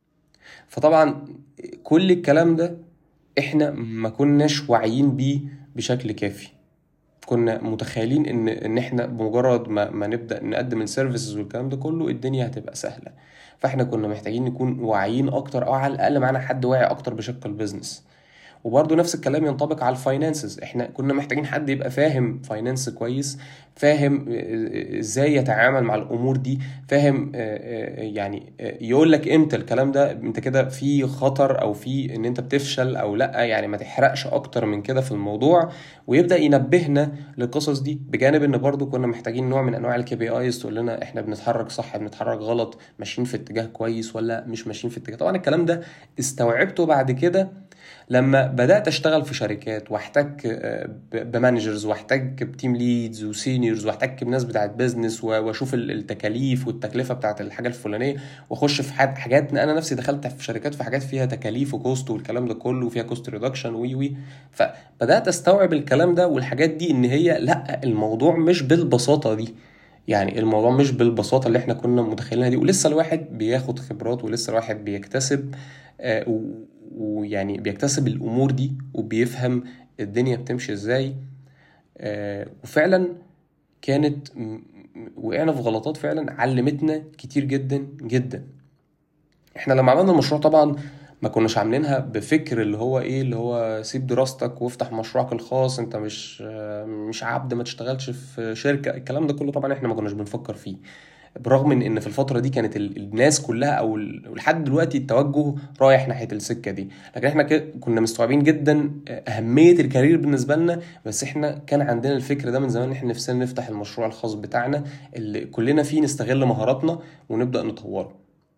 فطبعا كل الكلام ده احنا ما كناش واعيين بيه بشكل كافي كنا متخيلين ان ان احنا بمجرد ما, ما نبدا نقدم السيرفيسز والكلام ده كله الدنيا هتبقى سهله فاحنا كنا محتاجين نكون واعيين اكتر او على الاقل معانا حد واعي اكتر بشق البيزنس وبرضه نفس الكلام ينطبق على الفاينانسز احنا كنا محتاجين حد يبقى فاهم فاينانس كويس فاهم آه، آه، ازاي يتعامل مع الامور دي فاهم آه، يعني يقول لك امتى الكلام ده انت كده في خطر او في ان انت بتفشل او لا يعني ما تحرقش اكتر من كده في الموضوع ويبدا ينبهنا للقصص دي بجانب ان برضه كنا محتاجين نوع من انواع الكي بي ايز تقول لنا احنا بنتحرك صح بنتحرك غلط ماشيين في اتجاه كويس ولا مش ماشيين في اتجاه طبعا الكلام ده استوعبته بعد كده لما بدات اشتغل في شركات واحتك آه، بمانجرز واحتك بتيم ليدز وسينيورز واحتك بناس بتاعت بيزنس واشوف التكاليف والتكلفه بتاعت الحاجه الفلانيه واخش في حاجات انا نفسي دخلت في شركات في حاجات فيها تكاليف وكوست والكلام ده كله وفيها كوست ريدكشن وي وي فبدات استوعب الكلام ده والحاجات دي ان هي لا الموضوع مش بالبساطه دي يعني الموضوع مش بالبساطة اللي احنا كنا متخيلينها دي ولسه الواحد بياخد خبرات ولسه الواحد بيكتسب آه، ويعني بيكتسب الامور دي وبيفهم الدنيا بتمشي ازاي آه، وفعلا كانت وقعنا في غلطات فعلا علمتنا كتير جدا جدا احنا لما عملنا المشروع طبعا ما كناش عاملينها بفكر اللي هو ايه اللي هو سيب دراستك وافتح مشروعك الخاص انت مش مش عبد ما تشتغلش في شركه الكلام ده كله طبعا احنا ما كناش بنفكر فيه برغم ان إن في الفتره دي كانت ال- الناس كلها او ال- لحد دلوقتي التوجه رايح ناحيه السكه دي لكن احنا ك- كنا مستوعبين جدا اهميه الكارير بالنسبه لنا بس احنا كان عندنا الفكر ده من زمان ان احنا نفسنا نفتح المشروع الخاص بتاعنا اللي كلنا فيه نستغل مهاراتنا ونبدا نطوره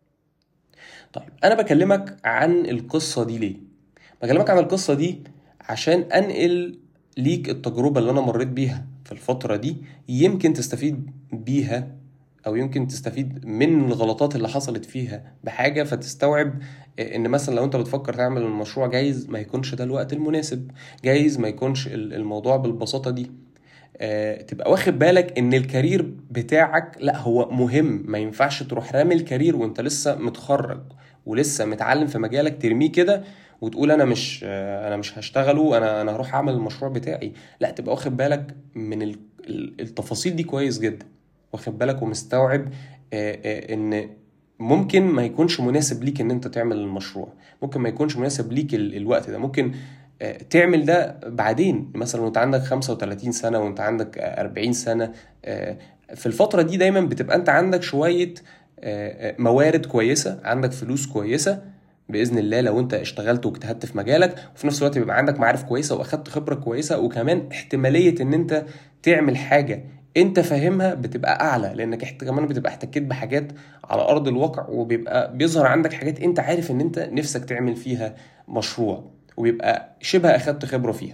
طيب انا بكلمك عن القصه دي ليه بكلمك عن القصه دي عشان انقل ليك التجربه اللي انا مريت بيها في الفتره دي يمكن تستفيد بيها او يمكن تستفيد من الغلطات اللي حصلت فيها بحاجه فتستوعب ان مثلا لو انت بتفكر تعمل المشروع جايز ما يكونش ده الوقت المناسب جايز ما يكونش ال- الموضوع بالبساطه دي آه، تبقى واخد بالك ان الكارير بتاعك لا هو مهم ما ينفعش تروح رامي الكارير وانت لسه متخرج ولسه متعلم في مجالك ترميه كده وتقول انا مش آه، انا مش هشتغله انا انا هروح اعمل المشروع بتاعي لا تبقى واخد بالك من ال- ال- التفاصيل دي كويس جدا واخد بالك ومستوعب آه، آه، ان ممكن ما يكونش مناسب ليك ان انت تعمل المشروع ممكن ما يكونش مناسب ليك ال- الوقت ده ممكن آه، تعمل ده بعدين مثلا وانت عندك 35 سنة وانت عندك آه، 40 سنة آه، في الفترة دي دايما بتبقى انت عندك شوية آه، آه، موارد كويسة عندك فلوس كويسة بإذن الله لو انت اشتغلت واجتهدت في مجالك وفي نفس الوقت بيبقى عندك معارف كويسة واخدت خبرة كويسة وكمان احتمالية ان انت تعمل حاجة انت فاهمها بتبقى اعلى لانك احت- كمان بتبقى احتكيت بحاجات على ارض الواقع وبيبقى بيظهر عندك حاجات انت عارف ان انت نفسك تعمل فيها مشروع وبيبقى شبه اخدت خبره فيها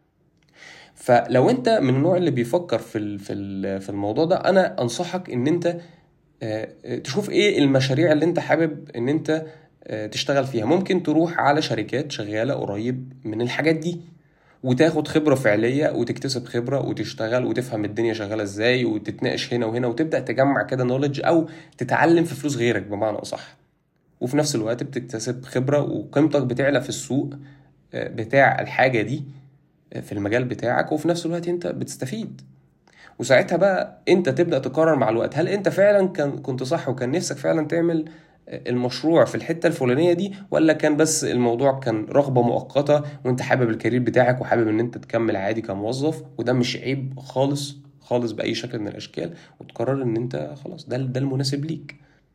فلو انت من النوع اللي بيفكر في ال- في ال- في الموضوع ده انا انصحك ان انت آه، آه، تشوف ايه المشاريع اللي انت حابب ان انت آه، تشتغل فيها ممكن تروح على شركات شغاله قريب من الحاجات دي وتاخد خبرة فعلية وتكتسب خبرة وتشتغل وتفهم الدنيا شغالة ازاي وتتناقش هنا وهنا وتبدأ تجمع كده نولج او تتعلم في فلوس غيرك بمعنى اصح وفي نفس الوقت بتكتسب خبرة وقيمتك بتعلى في السوق آه، بتاع الحاجة دي آه، في المجال بتاعك وفي نفس الوقت انت بتستفيد وساعتها بقى انت تبدأ تقرر مع الوقت هل انت فعلا كان كنت صح وكان نفسك فعلا تعمل المشروع في الحتة الفلانية دي ولا كان بس الموضوع كان رغبة مؤقتة وانت حابب الكارير بتاعك وحابب ان انت تكمل عادي كموظف وده مش عيب خالص خالص بأي شكل من الأشكال وتقرر ان انت خلاص ده ده المناسب ليك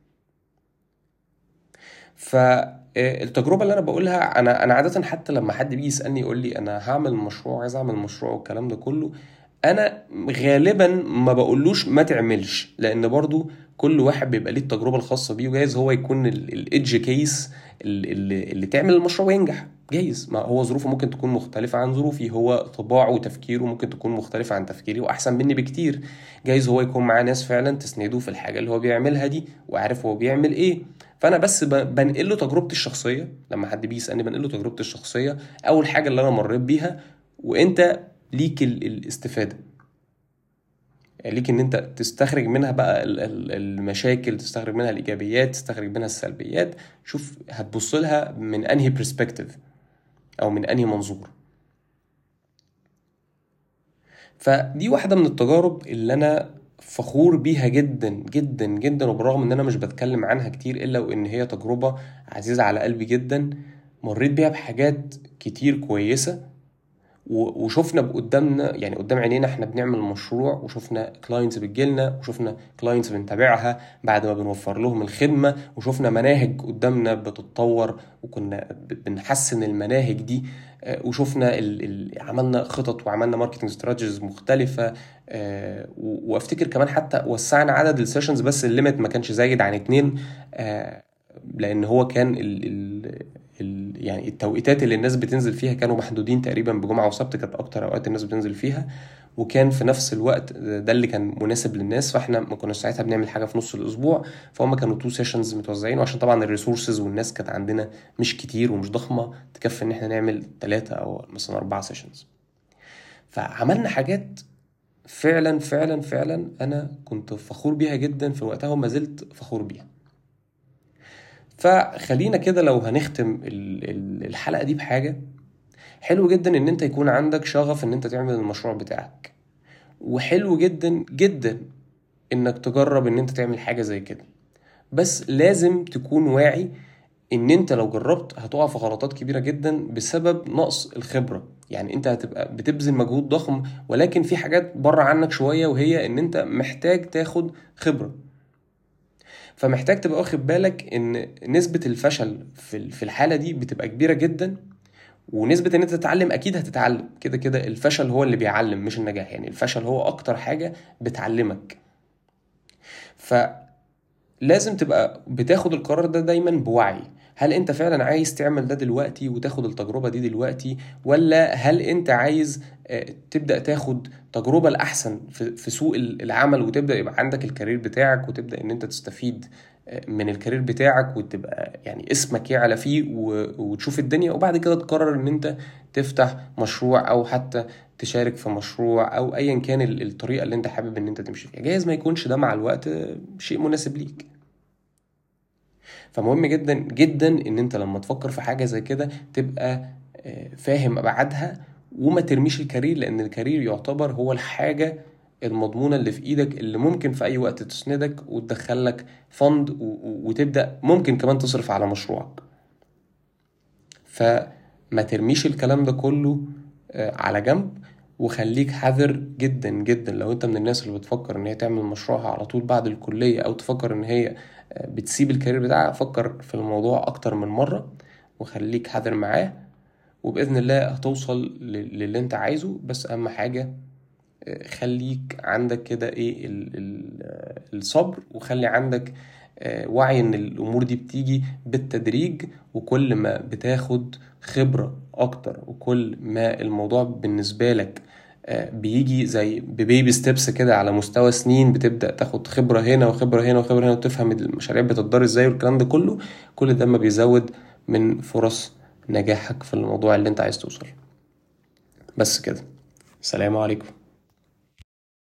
فالتجربة اللي انا بقولها انا انا عادة حتى لما حد بيجي يسألني يقول لي انا هعمل مشروع عايز اعمل مشروع والكلام ده كله انا غالبا ما بقولوش ما تعملش لان برضو كل واحد بيبقى ليه التجربه الخاصه بيه وجايز هو يكون الايدج كيس اللي, اللي تعمل المشروع وينجح جايز ما هو ظروفه ممكن تكون مختلفة عن ظروفي هو طباعه وتفكيره ممكن تكون مختلفة عن تفكيري وأحسن مني بكتير جايز هو يكون معاه ناس فعلا تسنده في الحاجة اللي هو بيعملها دي وعارف هو بيعمل إيه فأنا بس ب- بنقل له تجربتي الشخصية لما حد بيجي يسألني بنقل له تجربتي الشخصية أول حاجة اللي أنا مريت بيها وأنت ليك ال- الاستفادة ليك ان انت تستخرج منها بقى ال- ال- المشاكل تستخرج منها الايجابيات تستخرج منها السلبيات شوف هتبص لها من انهي برسبكتيف او من انهي منظور فدي واحدة من التجارب اللي انا فخور بيها جدا جدا جدا وبالرغم ان انا مش بتكلم عنها كتير الا وان هي تجربة عزيزة على قلبي جدا مريت بيها بحاجات كتير كويسة و- وشفنا قدامنا يعني قدام عينينا احنا بنعمل مشروع وشفنا كلاينتس بتجيلنا وشفنا كلاينتس بنتابعها بعد ما بنوفر لهم الخدمة وشفنا مناهج قدامنا بتتطور وكنا ب- بنحسن المناهج دي آه، وشفنا ال... ال... عملنا خطط وعملنا ماركتنج استراتيجيز مختلفة آه، و- وافتكر كمان حتى وسعنا عدد السيشنز بس الليميت ما كانش زايد عن اتنين آه، لان هو كان ال ال ال يعني التوقيتات اللي الناس بتنزل فيها كانوا محدودين تقريبا بجمعه وسبت كانت اكتر اوقات الناس بتنزل فيها وكان في نفس الوقت ده اللي كان مناسب للناس فاحنا ما كناش ساعتها بنعمل حاجه في نص الاسبوع فهم كانوا تو سيشنز متوزعين وعشان طبعا الريسورسز والناس كانت عندنا مش كتير ومش ضخمه تكفي ان احنا نعمل ثلاثه او مثلا اربعه سيشنز فعملنا حاجات فعلا فعلا فعلا انا كنت فخور بيها جدا في وقتها وما زلت فخور بيها فخلينا كده لو هنختم ال- ال- الحلقة دي بحاجة حلو جدا ان انت يكون عندك شغف ان انت تعمل المشروع بتاعك وحلو جدا جدا انك تجرب ان انت تعمل حاجة زي كده بس لازم تكون واعي ان انت لو جربت هتقع في غلطات كبيرة جدا بسبب نقص الخبرة يعني انت هتبقى بتبذل مجهود ضخم ولكن في حاجات بره عنك شوية وهي ان انت محتاج تاخد خبرة فمحتاج تبقى واخد بالك ان نسبة الفشل في في الحالة دي بتبقى كبيرة جدا ونسبة ان انت تتعلم اكيد هتتعلم كده كده الفشل هو اللي بيعلم مش النجاح يعني الفشل هو اكتر حاجة بتعلمك فلازم تبقى بتاخد القرار ده دايما بوعي هل انت فعلا عايز تعمل ده دلوقتي وتاخد التجربة دي دلوقتي ولا هل انت عايز آه، تبدأ تاخد تجربة الأحسن في سوق العمل وتبدأ يبقى عندك الكارير بتاعك وتبدأ ان انت تستفيد آه، من الكارير بتاعك وتبقى يعني اسمك يعلى فيه وتشوف الدنيا وبعد كده تقرر ان انت تفتح مشروع او حتى تشارك في مشروع او ايا كان الطريقة اللي انت حابب ان انت تمشي فيها جايز ما يكونش ده مع الوقت شيء مناسب ليك فمهم جدا جدا ان انت لما تفكر في حاجه زي كده تبقى آه، فاهم ابعادها وما ترميش الكارير لان الكارير يعتبر هو الحاجه المضمونه اللي في ايدك اللي ممكن في اي وقت تسندك وتدخلك فند وتبدا ممكن كمان تصرف على مشروعك فما ترميش الكلام ده كله آه، على جنب وخليك حذر جدا جدا لو انت من الناس اللي بتفكر ان هي تعمل مشروعها على طول بعد الكلية او تفكر ان هي آه، بتسيب الكارير بتاعها فكر في الموضوع اكتر من مرة وخليك حذر معاه وبإذن الله هتوصل للي انت عايزه بس اهم حاجة آه، خليك عندك كده ايه آه، الصبر وخلي عندك وعي ان الامور دي بتيجي بالتدريج وكل ما بتاخد خبرة اكتر وكل ما الموضوع بالنسبة لك آه، بيجي زي ببيبي ستيبس كده على مستوى سنين بتبدا تاخد خبره هنا وخبره هنا وخبره هنا وتفهم المشاريع بتدار ازاي والكلام ده كله كل ده ما بيزود من فرص نجاحك في الموضوع اللي انت عايز توصل بس كده السلام عليكم